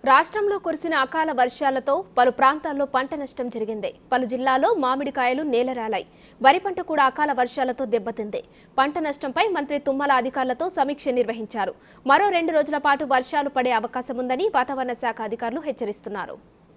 రాష్ట్రంలో కురిసిన అకాల వర్షాలతో పలు ప్రాంతాల్లో పంట నష్టం జరిగింది పలు జిల్లాల్లో మామిడికాయలు నేలరాలాయి వరి పంట కూడా అకాల వర్షాలతో దెబ్బతింది పంట నష్టంపై మంత్రి తుమ్మల అధికారులతో సమీక్ష నిర్వహించారు మరో రెండు రోజుల పాటు వర్షాలు పడే అవకాశం ఉందని వాతావరణ శాఖ అధికారులు హెచ్చరిస్తున్నారు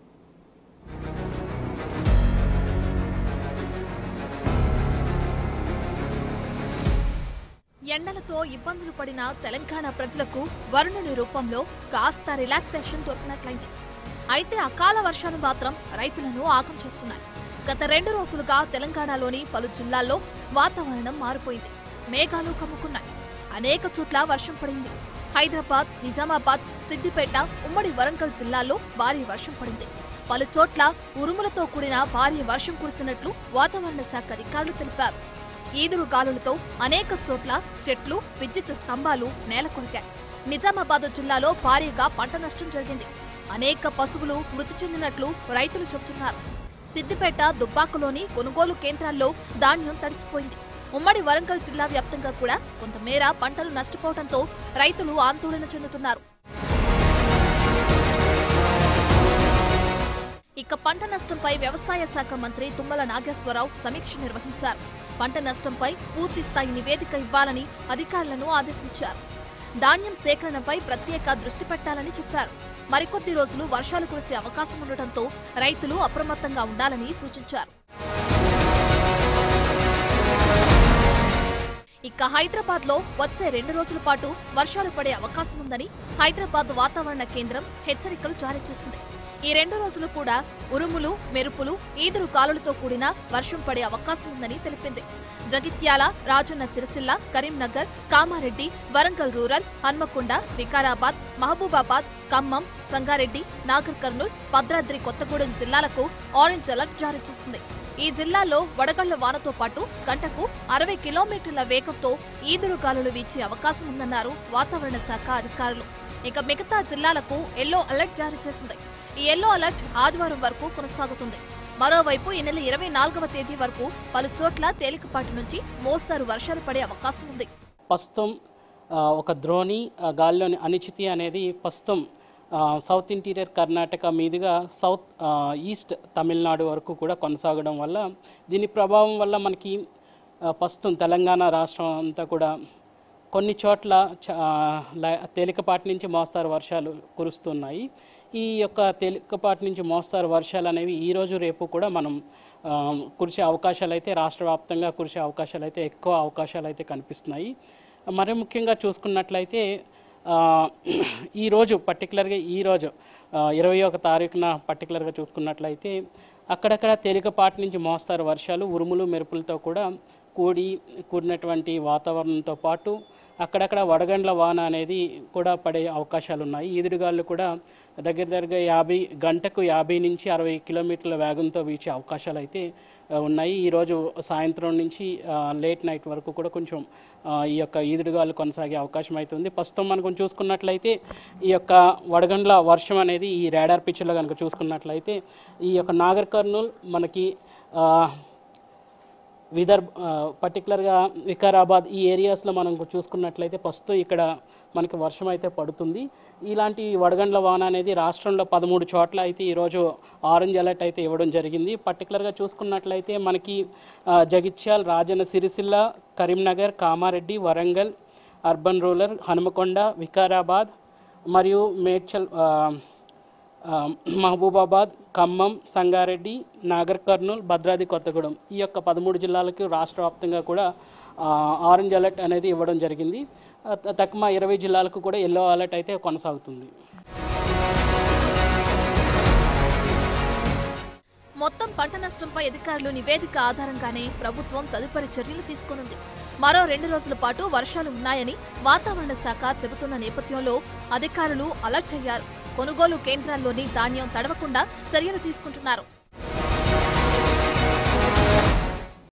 ఎండలతో ఇబ్బందులు పడిన తెలంగాణ ప్రజలకు వరుణుని రూపంలో కాస్త రిలాక్సేషన్ దొరికినట్లయింది అయితే అకాల వర్షాలు మాత్రం రైతులను ఆగం చేస్తున్నాయి గత రెండు రోజులుగా తెలంగాణలోని పలు జిల్లాల్లో వాతావరణం మారిపోయింది మేఘాలు కమ్ముకున్నాయి అనేక చోట్ల వర్షం పడింది హైదరాబాద్ నిజామాబాద్ సిద్దిపేట ఉమ్మడి వరంగల్ జిల్లాల్లో భారీ వర్షం పడింది పలు చోట్ల ఉరుములతో కూడిన భారీ వర్షం కురిసినట్లు వాతావరణ శాఖ అధికారులు తెలిపారు ఈదురు గాలులతో అనేక చోట్ల చెట్లు విద్యుత్ స్తంభాలు నేలకొరికాయి నిజామాబాద్ జిల్లాలో భారీగా పంట నష్టం జరిగింది అనేక పశువులు మృతి చెందినట్లు రైతులు చెబుతున్నారు సిద్దిపేట దుబ్బాకలోని కొనుగోలు కేంద్రాల్లో ధాన్యం తడిసిపోయింది ఉమ్మడి వరంగల్ జిల్లా వ్యాప్తంగా కూడా కొంతమేర పంటలు నష్టపోవడంతో రైతులు ఆందోళన చెందుతున్నారు ఇక పంట నష్టంపై వ్యవసాయ శాఖ మంత్రి తుమ్మల నాగేశ్వరరావు సమీక్ష నిర్వహించారు పంట నష్టంపై పూర్తి స్థాయి నివేదిక ఇవ్వాలని అధికారులను ఆదేశించారు ధాన్యం సేకరణపై ప్రత్యేక దృష్టి పెట్టాలని చెప్పారు మరికొద్ది రోజులు వర్షాలు కురిసే అవకాశం ఉండటంతో రైతులు అప్రమత్తంగా ఉండాలని సూచించారు ఇక హైదరాబాద్ లో వచ్చే రెండు రోజుల పాటు వర్షాలు పడే అవకాశం ఉందని హైదరాబాద్ వాతావరణ కేంద్రం హెచ్చరికలు జారీ చేసింది ఈ రెండు రోజులు కూడా ఉరుములు మెరుపులు ఈదురు కాలులతో కూడిన వర్షం పడే అవకాశం ఉందని తెలిపింది జగిత్యాల రాజన్న సిరిసిల్ల కరీంనగర్ కామారెడ్డి వరంగల్ రూరల్ హన్మకొండ వికారాబాద్ మహబూబాబాద్ ఖమ్మం సంగారెడ్డి నాగర్ కర్నూల్ భద్రాద్రి కొత్తగూడెం జిల్లాలకు ఆరెంజ్ అలర్ట్ జారీ చేసింది ఈ జిల్లాల్లో వడగళ్ల వానతో పాటు గంటకు అరవై కిలోమీటర్ల వేగంతో ఈదురు గాలులు వీచే అవకాశం ఉందన్నారు వాతావరణ శాఖ అధికారులు ఇక మిగతా జిల్లాలకు ఎల్లో అలర్ట్ జారీ చేసింది ఈ ఎల్లో అలర్ట్ ఆదివారం వరకు కొనసాగుతుంది మరోవైపు ఈ నెల ఇరవై నాలుగవ తేదీ వరకు పలు చోట్ల తేలికపాటి నుంచి మోస్తారు వర్షాలు పడే అవకాశం ఉంది ప్రస్తుతం ఆ, ఒక ద్రోణి ఆ, గాలిలోని అనిచితి అనేది ప్రస్తుతం ఆ, సౌత్ ఇంటీరియర్ కర్ణాటక మీదుగా సౌత్ ఆ, ఈస్ట్ తమిళనాడు వరకు కూడా కొనసాగడం వల్ల దీని ప్రభావం వల్ల మనకి ఆ, ప్రస్తుతం తెలంగాణ రాష్ట్రం అంతా కూడా కొన్ని చోట్ల చ- ఆ, ల- తేలికపాటి నుంచి మోస్తారు వర్షాలు కురుస్తున్నాయి ఈ యొక్క తేలికపాటి నుంచి మోస్తారు వర్షాలు అనేవి ఈరోజు రేపు కూడా మనం ఆ, కురిసే అవకాశాలు అయితే రాష్ట్ర వ్యాప్తంగా కురిసే అవకాశాలు అయితే ఎక్కువ అవకాశాలు అయితే కనిపిస్తున్నాయి మరి ముఖ్యంగా చూసుకున్నట్లయితే ఆ, ఈరోజు పర్టికులర్గా ఈరోజు ఇరవై ఒక తారీఖున పర్టికులర్గా చూసుకున్నట్లయితే అక్కడక్కడ తేలికపాటి నుంచి మోస్తారు వర్షాలు ఉరుములు మెరుపులతో కూడా కూడి కూడినటువంటి వాతావరణంతో పాటు అక్కడక్కడ వడగండ్ల వాన అనేది కూడా పడే అవకాశాలు ఉన్నాయి ఈదురుగాలు కూడా దగ్గర దగ్గర యాభై గంటకు యాభై నుంచి అరవై కిలోమీటర్ల వేగంతో వీచే అవకాశాలు అయితే ఆ, ఉన్నాయి ఈరోజు సాయంత్రం నుంచి ఆ, లేట్ నైట్ వరకు కూడా కొంచెం ఆ, ఈ యొక్క ఈదురుగాలు కొనసాగే అవకాశం అయితే ఉంది ప్రస్తుతం మనం చూసుకున్నట్లయితే ఈ యొక్క వడగండ్ల వర్షం అనేది ఈ రాడార్ పిక్చర్లో కనుక చూసుకున్నట్లయితే ఈ యొక్క నాగర్ కర్నూల్ మనకి ఆ, విదర్భ పర్టికులర్గా వికారాబాద్ ఈ ఏరియాస్లో మనం చూసుకున్నట్లయితే ప్రస్తుతం ఇక్కడ మనకి వర్షం అయితే పడుతుంది ఇలాంటి వడగండ్ల వాన అనేది రాష్ట్రంలో పదమూడు చోట్ల అయితే ఈరోజు ఆరెంజ్ అలర్ట్ అయితే ఇవ్వడం జరిగింది పర్టికులర్గా చూసుకున్నట్లయితే మనకి ఆ, జగిత్యాల్ రాజన్న సిరిసిల్ల కరీంనగర్ కామారెడ్డి వరంగల్ అర్బన్ రూరల్ హనుమకొండ వికారాబాద్ మరియు మేడ్చల్ ఆ, ఆ, మహబూబాబాద్ ఖమ్మం సంగారెడ్డి నాగర్ కర్నూల్ భద్రాద్రి కొత్తగూడెం ఈ యొక్క పదమూడు జిల్లాలకు రాష్ట్ర వ్యాప్తంగా కూడా ఆ, ఆరెంజ్ అలర్ట్ అనేది ఇవ్వడం జరిగింది ఆ, త- తక్కువ ఇరవై జిల్లాలకు కూడా ఎల్లో అలర్ట్ అయితే కొనసాగుతుంది మొత్తం పంట నష్టంపై అధికారులు నివేదిక ఆధారంగానే ప్రభుత్వం తదుపరి చర్యలు తీసుకోనుంది మరో రెండు రోజుల పాటు వర్షాలు ఉన్నాయని వాతావరణ శాఖ చెబుతున్న నేపథ్యంలో అధికారులు అలర్ట్ అయ్యారు కొనుగోలు కేంద్రాల్లోని ధాన్యం తడవకుండా చర్యలు తీసుకుంటున్నారు